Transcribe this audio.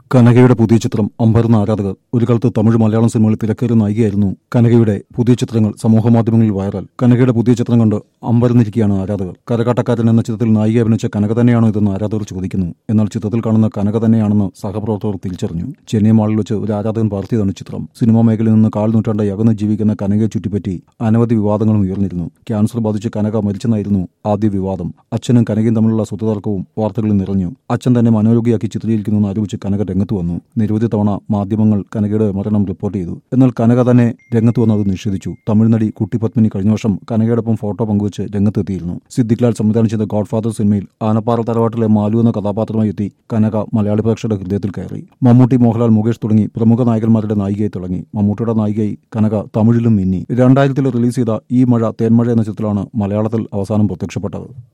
കനകയുടെ പുതിയ ചിത്രം അമ്പരന്ന ആരാധകർ ഒരു കാലത്ത് തമിഴ് മലയാളം സിനിമകളിൽ തിരക്കേറിയ നായികയായിരുന്നു കനകയുടെ പുതിയ ചിത്രങ്ങൾ സമൂഹമാധ്യമങ്ങളിൽ വൈറൽ കനകയുടെ പുതിയ ചിത്രം കണ്ട് അമ്പരന്നിരിക്കുകയാണ് ആരാധകർ കരകാട്ടക്കാരൻ എന്ന ചിത്രത്തിൽ നായിക അഭിനയിച്ച കനക തന്നെയാണോ ഇതെന്ന് ആരാധകർ ചോദിക്കുന്നു എന്നാൽ ചിത്രത്തിൽ കാണുന്ന കനക തന്നെയാണെന്ന് സഹപ്രവർത്തകർ തിരിച്ചറിഞ്ഞു ചെന്നൈ മാളിൽ വെച്ച് ഒരു ആരാധകൻ പാർത്തിയതാണ് ചിത്രം സിനിമാ മേഖലയിൽ നിന്ന് കാൽ നൂറ്റാണ്ടായി അകന്ന് ജീവിക്കുന്ന കനകയെ ചുറ്റിപ്പറ്റി അനവധി വിവാദങ്ങളും ഉയർന്നിരുന്നു ക്യാൻസർ ബാധിച്ച് കനക മരിച്ചെന്നായിരുന്നു ആദ്യ വിവാദം അച്ഛനും കനകയും തമ്മിലുള്ള സ്വത്തുതർക്കവും വാർത്തകളിൽ നിറഞ്ഞു അച്ഛൻ തന്നെ മനോരോഗിയാക്കി ചിത്രീകരിക്കുന്നെന്ന് ആരോപിച്ച് കനക രംഗത്ത് വന്നു നിരവധി തവണ മാധ്യമങ്ങൾ കനകയുടെ മരണം റിപ്പോർട്ട് ചെയ്തു എന്നാൽ കനക തന്നെ രംഗത്ത് വന്ന് അത് നിഷേധിച്ചു തമിഴ് നടി കുട്ടി പത്മിനി കഴിഞ്ഞ വർഷം കനകയോടൊപ്പം ഫോട്ടോ പങ്കുവച്ച് രംഗത്തെത്തിയിരുന്നു സിദ്ദിഖ് ലാൽ സംവിധാനം ചെയ്ത ഗോഡ് ഫാദർ സിനിമയിൽ ആനപ്പാറ തറവാട്ടിലെ മാലു എന്ന കഥാപാത്രമായി എത്തി കനക മലയാളി പ്രേക്ഷകരുടെ ഹൃദയത്തിൽ കയറി മമ്മൂട്ടി മോഹൻലാൽ മുകേഷ് തുടങ്ങി പ്രമുഖ നായകന്മാരുടെ നായികയായി തുടങ്ങി മമ്മൂട്ടിയുടെ നായികയായി കനക തമിഴിലും മിന്നി രണ്ടായിരത്തിൽ റിലീസ് ചെയ്ത ഈ മഴ തേന്മഴ എന്ന ചിത്രത്തിലാണ് മലയാളത്തിൽ അവസാനം പ്രത്യക്ഷപ്പെട്ടത്